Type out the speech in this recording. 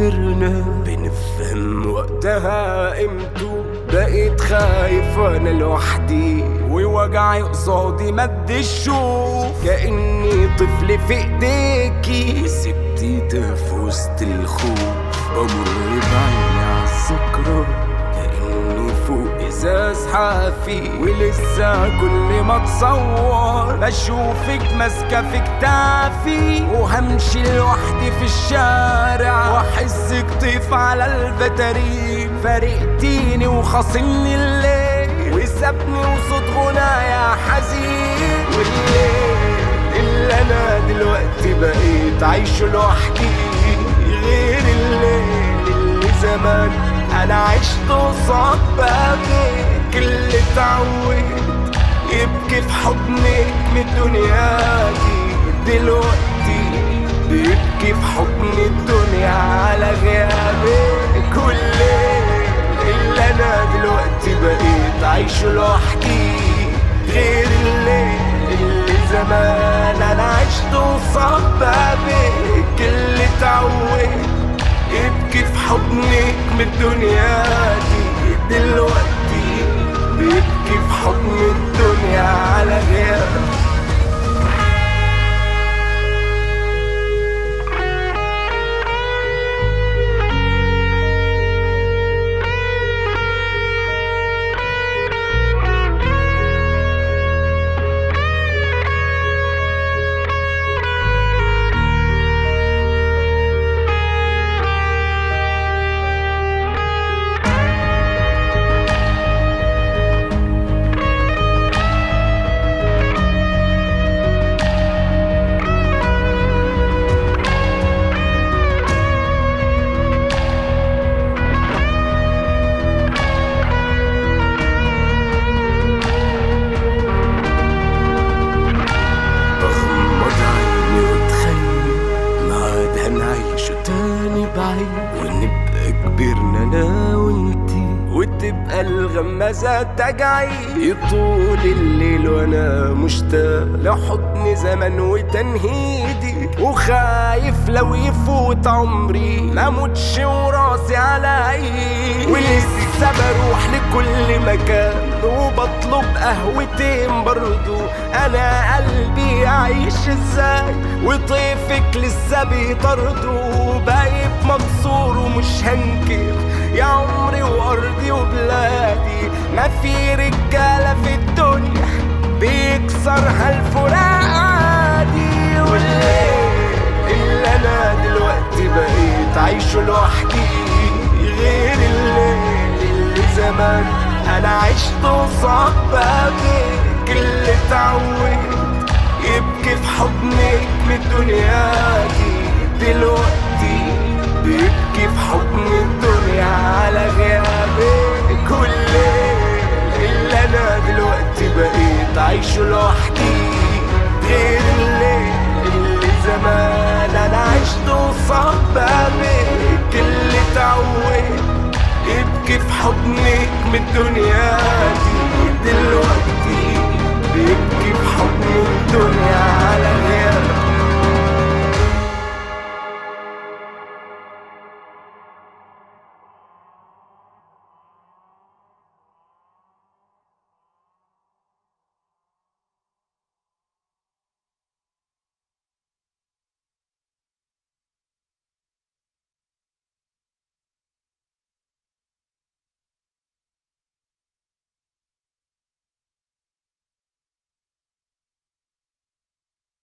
صرنا بنفهم وقتها قيمته بقيت خايف وانا لوحدي ووجعي قصادي مد الشوف كأني طفل في ايديكي وسبتي في وسط الخوف بمر بعيني عالذكرى كأني فوق ازاز حافي ولسه كل ما اتصور بشوفك ماسكه في كتافي وهمشي لوحدي في الشارع واحسك طيف على الفترين فارقتيني وخاصمني الليل وسابني وصوت غنايا حزين والليل اللي انا دلوقتي بقيت عايشه لوحدي غير الليل اللي زمان انا عشت قصاد بابك اللي اتعودت يبكي في حضنك من الدنيا دي دلوقتي بيبكي في حضن الدنيا على غيابك كل اللي انا دلوقتي بقيت عايشه لوحدي غير الليل اللي زمان انا عشت قصاد بابك اللي اتعودت يبكي في حضنك من الدنيا دي دلوقتي بيبكي في حضن الدنيا على غيابك بغمض عيني واتخيل معاد هنعيشه تاني بعيد ونبقى كبرنا انا وانتي وتبقى الغمازة تجعي يطول الليل وانا مشتاق لحضن زمن وتنهيدي وخايف لو يفوت عمري ما اموتش وراسي على عيني ولسه بروح لكل مكان وبطلب قهوتين برضو انا قلبي عايش ازاي وطيفك لسه بيطرده بايب مكسور ومش هنكر يا عمري وارضي وبلادي ما في رجاله في الدنيا بيكسرها الفراق عادي والليل اللي انا دلوقتي بقيت عايشه لوحدي غير الليل اللي زمان انا عشت قصاد بابك اللي اتعودت يبكي في حضنك من الدنيا دي دلوقتي بيبكي في حضن الدنيا على غيابك كل اللي انا دلوقتي بقيت عايشه لوحدي غير الليل اللي زمان انا عشت قصاد بابك اللي اتعودت يبكي في حضنك من الدنيا دي دلوقتي بيبكي في حضن الدنيا